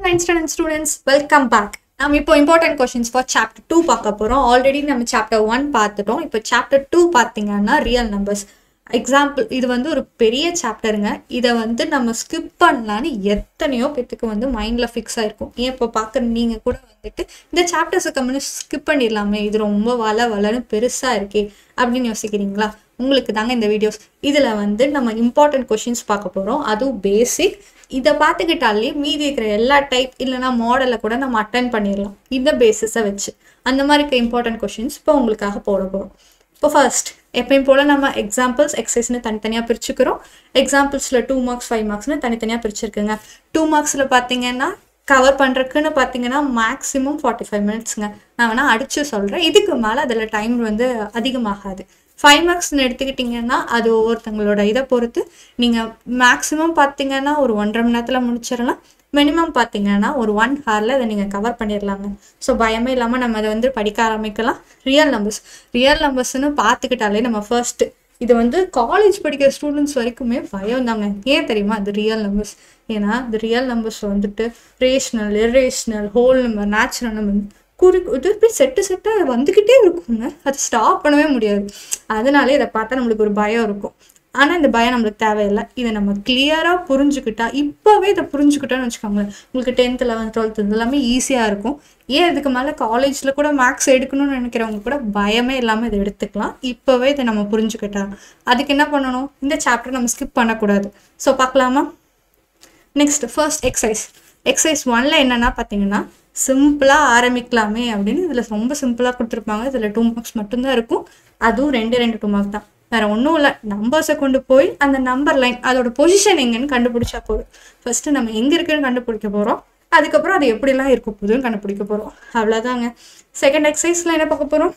nine standard students welcome back நம்ம இப்போ important questions for chapter two பார்க்க போகிறோம் ஆல்ரெடி நம்ம சாப்டர் ஒன் பார்த்துட்டோம் இப்போ சாப்டர் டூ பார்த்தீங்கன்னா ரியல் நம்பர்ஸ் எக்ஸாம்பிள் இது வந்து ஒரு பெரிய சாப்டருங்க இதை வந்து நம்ம ஸ்கிப் பண்ணலான்னு எத்தனையோ பேத்துக்கு வந்து மைண்டில் ஃபிக்ஸ் ஆயிருக்கும் ஏன் இப்போ பார்க்குற நீங்கள் கூட வந்துட்டு இந்த சாப்டர்ஸை கம்மி ஸ்கிப் பண்ணிடலாமே இது ரொம்ப வள வளன்னு பெருசாக இருக்கே அப்படின்னு யோசிக்கிறீங்களா உங்களுக்கு தாங்க இந்த வீடியோஸ் இதில் வந்து நம்ம இம்பார்ட்டன்ட் கொஷின்ஸ் பார்க்க போகிறோம் அதுவும் பேசிக் இதை பார்த்துக்கிட்டாலே மீதி இருக்கிற எல்லா டைப் இல்லைனா மாடலை கூட நம்ம அட்டன் பண்ணிடலாம் இந்த பேசிஸை வச்சு அந்த மாதிரி இருக்க இம்பார்ட்டன்ட் கொஷின்ஸ் இப்போ உங்களுக்காக போட போகிறோம் இப்போ ஃபர்ஸ்ட் எப்பயும் போல் நம்ம எக்ஸாம்பிள்ஸ் எக்ஸசைஸ்னு தனித்தனியாக பிரிச்சுக்கிறோம் எக்ஸாம்பிள்ஸில் டூ மார்க்ஸ் ஃபைவ் மார்க்ஸ்னு தனித்தனியாக பிரிச்சிருக்குங்க டூ மார்க்ஸில் பார்த்தீங்கன்னா கவர் பண்ணுறதுக்குன்னு பார்த்தீங்கன்னா மேக்ஸிமம் ஃபார்ட்டி ஃபைவ் மினிட்ஸுங்க நான் வேணால் அடித்து சொல்கிறேன் இதுக்கு மேலே அதில் டைம் வந்து அதிகமாகாது ஃபைவ் மார்க்ஸ்னு எடுத்துக்கிட்டிங்கன்னா அது ஒவ்வொருத்தங்களோட இதை பொறுத்து நீங்கள் மேக்ஸிமம் பார்த்தீங்கன்னா ஒரு ஒன்றரை மணி நேரத்தில் முடிச்சிடலாம் மினிமம் பார்த்தீங்கன்னா ஒரு ஒன் ஹவரில் அதை நீங்கள் கவர் பண்ணிடலாங்க ஸோ பயமே இல்லாமல் நம்ம அதை வந்து படிக்க ஆரம்பிக்கலாம் ரியல் நம்பர்ஸ் ரியல் நம்பர்ஸ்னு பார்த்துக்கிட்டாலே நம்ம ஃபர்ஸ்ட்டு இது வந்து காலேஜ் படிக்கிற ஸ்டூடெண்ட்ஸ் வரைக்குமே பயம் தாங்க ஏன் தெரியுமா அது ரியல் நம்பர்ஸ் ஏன்னா இந்த ரியல் நம்பர்ஸ் வந்துட்டு rational irrational whole number natural number குறி இது இப்படி செட்டு செட்டாக வந்துக்கிட்டே இருக்குங்க அது ஸ்டாப் பண்ணவே முடியாது அதனாலே இதை பார்த்தா நம்மளுக்கு ஒரு பயம் இருக்கும் ஆனால் இந்த பயம் நம்மளுக்கு தேவையில்லை இதை நம்ம கிளியராக புரிஞ்சுக்கிட்டா இப்போவே இதை புரிஞ்சுக்கிட்டோன்னு வச்சுக்கோங்களேன் உங்களுக்கு டென்த்து லெவன்த் டுவெல்த் இதெல்லாமே ஈஸியாக இருக்கும் ஏன் இதுக்கு மேலே காலேஜில் கூட மேக்ஸ் எடுக்கணும்னு நினைக்கிறவங்க கூட பயமே இல்லாமல் இதை எடுத்துக்கலாம் இப்போவே இதை நம்ம புரிஞ்சுக்கிட்டா அதுக்கு என்ன பண்ணணும் இந்த சாப்டர் நம்ம ஸ்கிப் பண்ணக்கூடாது ஸோ பார்க்கலாமா நெக்ஸ்ட் ஃபர்ஸ்ட் எக்ஸசைஸ் எக்ஸசைஸ் ஒன்ல என்னன்னா பார்த்தீங்கன்னா சிம்பிளாக ஆரம்பிக்கலாமே அப்படின்னு இதில் ரொம்ப சிம்பிளாக கொடுத்துருப்பாங்க இதில் டூ மார்க்ஸ் மட்டும்தான் இருக்கும் அதுவும் ரெண்டு ரெண்டு டூ மார்க் தான் வேற ஒன்றும் இல்லை நம்பர்ஸை கொண்டு போய் அந்த நம்பர் லைன் அதோட பொசிஷன் எங்கன்னு கண்டுபிடிச்சா போதும் ஃபர்ஸ்ட் நம்ம எங்கே இருக்குன்னு கண்டுபிடிக்க போகிறோம் அதுக்கப்புறம் அது எப்படிலாம் இருக்க போகுதுன்னு கண்டுபிடிக்க போகிறோம் அவ்வளோதாங்க செகண்ட் எக்ஸசைஸில் என்ன பார்க்க போகிறோம்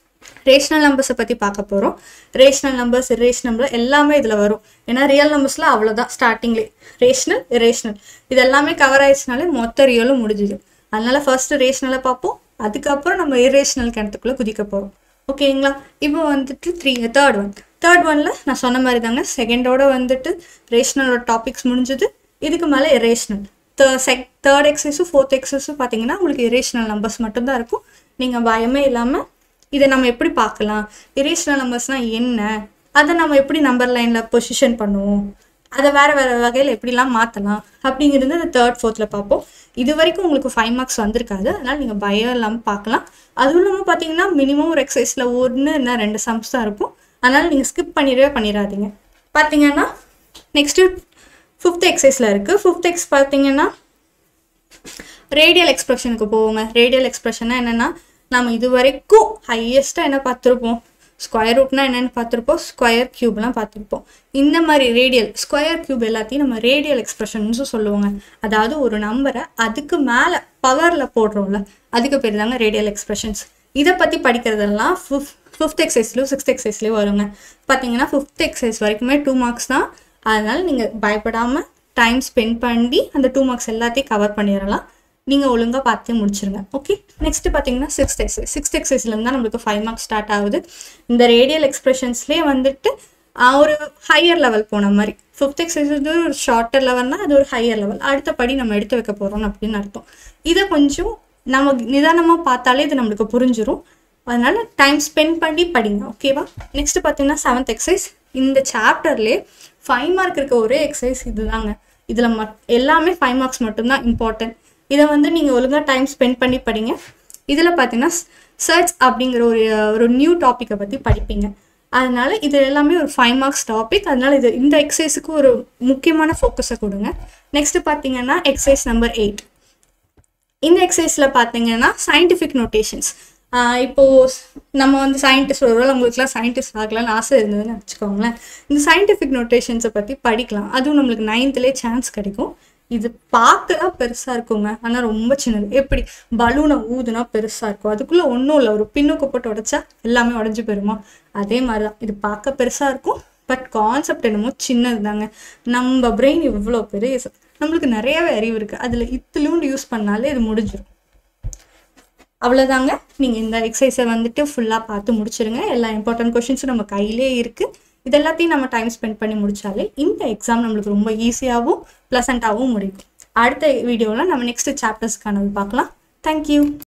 ரேஷனல் நம்பர்ஸை பற்றி பார்க்க போகிறோம் ரேஷனல் நம்பர்ஸ் இரேஷனல் நம்பர் எல்லாமே இதில் வரும் ஏன்னா ரியல் நம்பர்ஸில் அவ்வளோதான் ஸ்டார்டிங்லேயே ரேஷனல் இரேஷனல் இது எல்லாமே கவர் ஆயிடுச்சுனாலே மொத்த ரியலும் முடிஞ்சுது அதனால ஃபர்ஸ்ட் ரேஷனலை பார்ப்போம் அதுக்கப்புறம் நம்ம இரேஷனல் கிணத்துக்குள்ளே குதிக்க போகிறோம் ஓகேங்களா இப்போ வந்துட்டு த்ரீ தேர்ட் ஒன் தேர்ட் ஒனில் நான் சொன்ன மாதிரி தாங்க செகண்டோட வந்துட்டு ரேஷனலோட டாபிக்ஸ் முடிஞ்சது இதுக்கு மேலே இரேஷனல் செக் தேர்ட் எக்ஸசைஸும் ஃபோர்த் எக்ஸசைஸும் பார்த்தீங்கன்னா உங்களுக்கு இரேஷனல் நம்பர்ஸ் மட்டும்தான் இருக்கும் நீங்கள் பயமே இல்லாமல் இதை நம்ம எப்படி பார்க்கலாம் இரேஷனல் நம்பர்ஸ்னால் என்ன அதை நம்ம எப்படி நம்பர் லைனில் பொசிஷன் பண்ணுவோம் அதை வேறு வேறு வகையில் எப்படிலாம் மாற்றலாம் அப்படிங்கிறது இந்த தேர்ட் ஃபோர்த்தில் பார்ப்போம் இது வரைக்கும் உங்களுக்கு ஃபைவ் மார்க்ஸ் வந்திருக்காது அதனால் நீங்கள் பயம் இல்லாமல் பார்க்கலாம் அதுவும் இல்லாமல் பார்த்தீங்கன்னா மினிமம் ஒரு எக்ஸசைஸில் ஒன்று இல்லை ரெண்டு சம்ஸ் தான் இருக்கும் அதனால் நீங்கள் ஸ்கிப் பண்ணிடவே பண்ணிடாதீங்க பார்த்தீங்கன்னா நெக்ஸ்ட்டு ஃபிஃப்த் எக்ஸசைஸில் இருக்குது ஃபிஃப்த் எக்ஸ் பார்த்தீங்கன்னா ரேடியல் எக்ஸ்பிரஷனுக்கு போவோங்க ரேடியல் எக்ஸ்பிரஷன்னா என்னென்னா நம்ம இது வரைக்கும் ஹையஸ்ட்டாக என்ன பார்த்துருப்போம் ஸ்கொயர் ரூட்னா என்னென்னு பார்த்துருப்போம் ஸ்கொயர் க்யூப்லாம் பார்த்துருப்போம் இந்த மாதிரி ரேடியல் ஸ்கொயர் க்யூப் எல்லாத்தையும் நம்ம ரேடியல் எக்ஸ்பிரஷன்ஸும் சொல்லுவோங்க அதாவது ஒரு நம்பரை அதுக்கு மேலே பவரில் போடுறோம்ல அதுக்கு பேர் தாங்க ரேடியல் எக்ஸ்பிரஷன்ஸ் இதை பற்றி படிக்கிறதெல்லாம் ஃபிஃப் ஃபிஃப்த் எக்ஸசைஸ்லையும் சிக்ஸ்த் எக்ஸசைஸ்லேயும் வருங்க பார்த்தீங்கன்னா ஃபிஃப்த் எக்ஸசைஸ் வரைக்குமே டூ மார்க்ஸ் தான் அதனால் நீங்கள் பயப்படாமல் டைம் ஸ்பெண்ட் பண்ணி அந்த டூ மார்க்ஸ் எல்லாத்தையும் கவர் பண்ணிடலாம் நீங்கள் ஒழுங்காக பார்த்து முடிச்சிருங்க ஓகே நெக்ஸ்ட் பார்த்தீங்கன்னா சிக்ஸ்த் எக்ஸசைஸ் சிக்ஸ்த் எக்ஸசைஸ்லேருந்து தான் நம்மளுக்கு ஃபைவ் மார்க்ஸ் ஸ்டார்ட் ஆகுது இந்த ரேடியல் எக்ஸ்பிரஷன்ஸ்லேயே வந்துட்டு ஒரு ஹையர் லெவல் போன மாதிரி ஃபிஃப்த் எக்ஸசைஸ் வந்து ஒரு ஷார்ட்டர் லெவல்னா அது ஒரு ஹையர் லெவல் அடுத்த படி நம்ம எடுத்து வைக்க போகிறோம் அப்படின்னு அர்த்தம் இதை கொஞ்சம் நம்ம நிதானமாக பார்த்தாலே இது நம்மளுக்கு புரிஞ்சிடும் அதனால டைம் ஸ்பெண்ட் பண்ணி படிங்க ஓகேவா நெக்ஸ்ட் பார்த்தீங்கன்னா செவன்த் எக்ஸசைஸ் இந்த சாப்டர்லேயே ஃபைவ் மார்க் இருக்க ஒரே எக்ஸசைஸ் இதுதாங்க இதில் மட் எல்லாமே ஃபைவ் மார்க்ஸ் மட்டும்தான் இம்பார்ட்டன்ட் இதை வந்து நீங்கள் ஒழுங்காக டைம் ஸ்பெண்ட் பண்ணி படிங்க இதில் பார்த்தீங்கன்னா சர்ச் அப்படிங்கிற ஒரு ஒரு நியூ டாப்பிக்கை பற்றி படிப்பீங்க அதனால இது எல்லாமே ஒரு ஃபைவ் மார்க்ஸ் டாபிக் அதனால இது இந்த எக்ஸசைஸுக்கு ஒரு முக்கியமான ஃபோக்கஸை கொடுங்க நெக்ஸ்ட் பார்த்தீங்கன்னா எக்ஸசைஸ் நம்பர் எயிட் இந்த எக்ஸசைஸில் பார்த்தீங்கன்னா சயின்டிஃபிக் நோட்டேஷன்ஸ் இப்போது நம்ம வந்து சயின்டிஸ்ட் ஒருவேளை உங்களுக்குலாம் சயின்டிஸ்ட் ஆகலாம்னு ஆசை இருந்ததுன்னு வச்சுக்கோங்களேன் இந்த சயின்டிஃபிக் நோட்டேஷன்ஸை பற்றி படிக்கலாம் அதுவும் நம்மளுக்கு நைன்த்துலேயே சான்ஸ் கிடைக்கும் இது பார்க்க தான் பெருசாக இருக்குங்க ஆனால் ரொம்ப சின்னது எப்படி பலூனை ஊதுனா பெருசாக இருக்கும் அதுக்குள்ளே ஒன்றும் இல்லை ஒரு பின்னுக்கு போட்டு உடைச்சா எல்லாமே உடஞ்சி போயிருமா அதே மாதிரி தான் இது பார்க்க பெருசாக இருக்கும் பட் கான்செப்ட் என்னமோ சின்னது தாங்க நம்ம பிரெயின் இவ்வளோ பெரிய நம்மளுக்கு நிறையவே அறிவு இருக்குது அதில் இத்திலூண்டு யூஸ் பண்ணாலே இது முடிஞ்சிடும் அவ்வளோதாங்க நீங்கள் இந்த எக்ஸசைஸை வந்துட்டு ஃபுல்லாக பார்த்து முடிச்சிருங்க எல்லா இம்பார்ட்டன்ட் கொஷின்ஸும் நம்ம கையிலே இருக்குது இது எல்லாத்தையும் நம்ம டைம் ஸ்பெண்ட் பண்ணி முடிச்சாலே இந்த எக்ஸாம் நம்மளுக்கு ரொம்ப ஈஸியாகவும் ப்ளசண்ட்டாகவும் முடியும் அடுத்த வீடியோவில் நம்ம நெக்ஸ்ட் சாப்டர்ஸ்க்கானது பார்க்கலாம் தேங்க்யூ